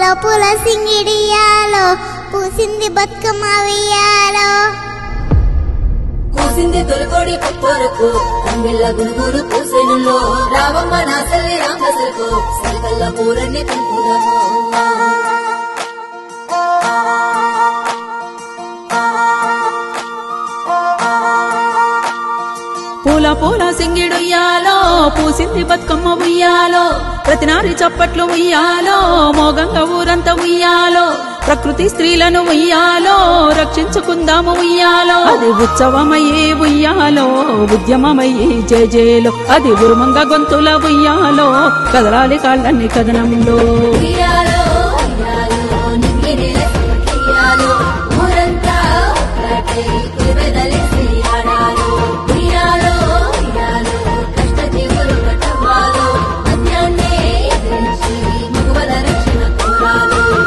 పూల సింగిడియాలో పూసింది బతుకమ్మ వెయ్యాలో కూసింది తొలికోడి కొప్పరకు రంగిళ్ళ గునుగురు పూసెనులో రావమ్మ నా తల్లి రామదసలకు సరికల్ల పూలన్నీ తింపుదాము పూల పూల సింగిడుయ్యాలో పూసింది బతుకమ్మ ఉయ్యాలో ప్రతినారి చప్పట్లు ఉయ్యాలో మోగంగా ఊరంతా ఉయ్యాలో ప్రకృతి స్త్రీలను ఉయ్యాలో రక్షించుకుందాము ఉయ్యాలో అది ఉత్సవమయ్యే ఉయ్యాలో ఉద్యమమయ్యే జేజేలో అది ఉరుమంగా గొంతుల ఉయ్యాలో కదలాలి కాళ్ళన్ని కథనంలో ఉయ్యాల